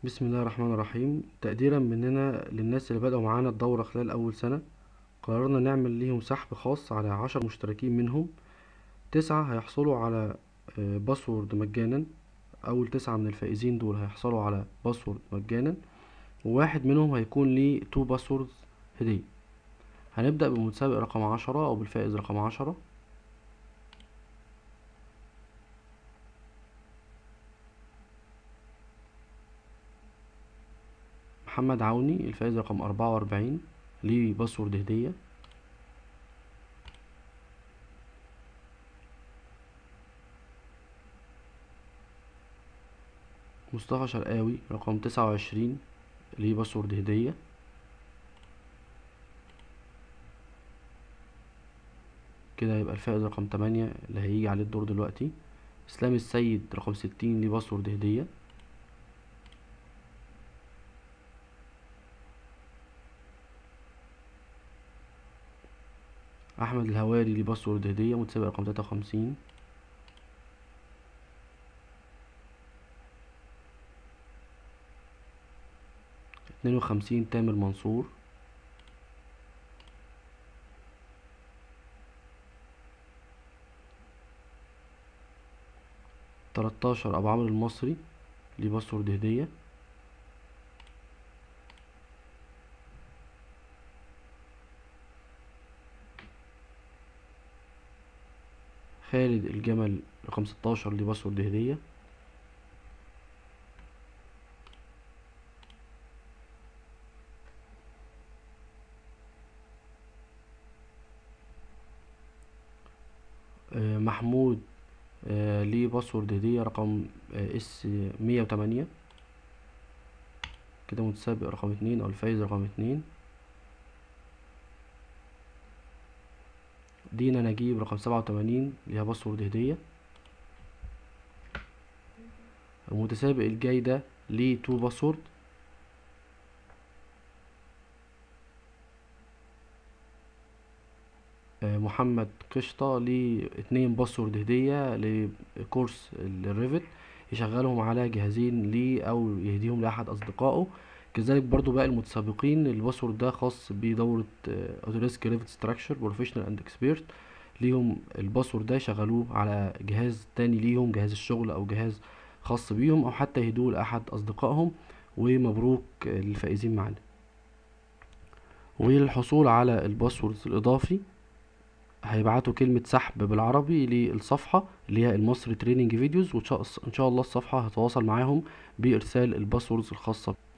بسم الله الرحمن الرحيم تقديرا مننا للناس اللي بدأوا معانا الدورة خلال أول سنة قررنا نعمل ليهم سحب خاص على عشر مشتركين منهم تسعة هيحصلوا على آه، باسورد مجانا أول تسعة من الفائزين دول هيحصلوا على باسورد مجانا وواحد منهم هيكون ليه تو باسورد هدية هنبدأ بالمتسابق رقم عشرة أو بالفائز رقم عشرة محمد عوني الفائز رقم أربعة وأربعين ليه باسورد هدية مصطفى شرقاوي رقم تسعة وعشرين ليه باسورد هدية كده يبقى الفائز رقم تمانية اللي هيجي عليه الدور دلوقتي اسلام السيد رقم ستين ليه باسورد هدية احمد الهواري ليه باسورد هدية متسابق رقم تلاتة وخمسين اتنين وخمسين تامر منصور تلاتاشر ابو عمرو المصري ليه باسورد هدية خالد الجمل رقم ستاشر ليه باسورد هدية آه، محمود آه، ليه باسورد هدية رقم آه، اس مية وتمانية كده متسابق رقم اتنين او الفايز رقم اتنين دينا نجيب رقم سبعة وتمانين ليها باسورد هدية المتسابق الجاي ده ليه تو باسورد آه، محمد قشطة ليه اتنين باسورد هدية لكورس الريفت يشغلهم على جهازين ليه او يهديهم لاحد اصدقائه كذلك برضو باقي المتسابقين الباسورد ده خاص بدورة اوتوريسك ريفت ستراكشر بروفيشنال اند اكسبيرت ليهم الباسورد ده يشغلوه على جهاز تاني ليهم جهاز الشغل او جهاز خاص بيهم او حتى يهدوه لاحد اصدقائهم ومبروك للفائزين معانا وللحصول على الباسورد الاضافي هيبعتوا كلمة سحب بالعربي للصفحة اللي هي المصري تريننج فيديوز وان شاء الله الصفحة هتواصل معاهم بارسال الباسوردز الخاصة